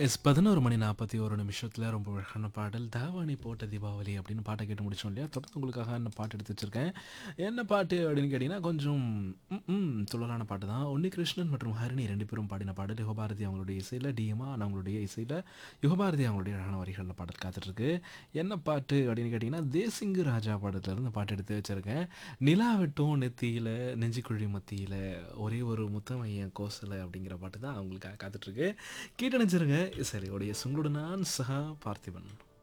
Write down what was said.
S 11 மணி 41 நிமிஷத்துல ரொம்ப அழகான பாடல் "தாவாணி போட்ட தீபாவளி" அப்படின்னு பாட்ட கேட்டு முடிச்சோம் இல்லையா? தொடர்ந்து உங்களுக்காக என்ன பாட்டு எடுத்து வச்சிருக்கேன். என்ன பாட்டு அப்படின்னு கேட்டீங்கன்னா, கொஞ்சம் ம் ம் துள்ளலான பாட்டு தான். உன்னிகிருஷ்ணன் மற்றும் ஹரிணி 2 பேரும் பாடின பாடல். யுகபாரதி அவங்களுடைய இசையில, டி. இமான் அவங்களுடைய இசையில, யுகபாரதி அவங்களுடைய அழகான வரிகள்ல பாடல் காத்துட்ருக்கு. என்ன பாட்டு அப்படின்னு கேட்டீங்கன்னா, தேசிங்கு ராஜா படத்துலருந்து பாட்டு எடுத்து வச்சிருக்கேன். "நிலா வெட்டும் நெத்தியில, நெஞ்சுக்குழி மத்தியில, ஒரே ஒரு முத்தம் என் கோசல" அப்படிங்கிற பாட்டு தான் உங்களுக்காக காத்துட்ருக்கு. கேட்டு நினைச்சிருங்க. சரி, உடைய உங்களோட நான் சஹா பார்த்திபன்.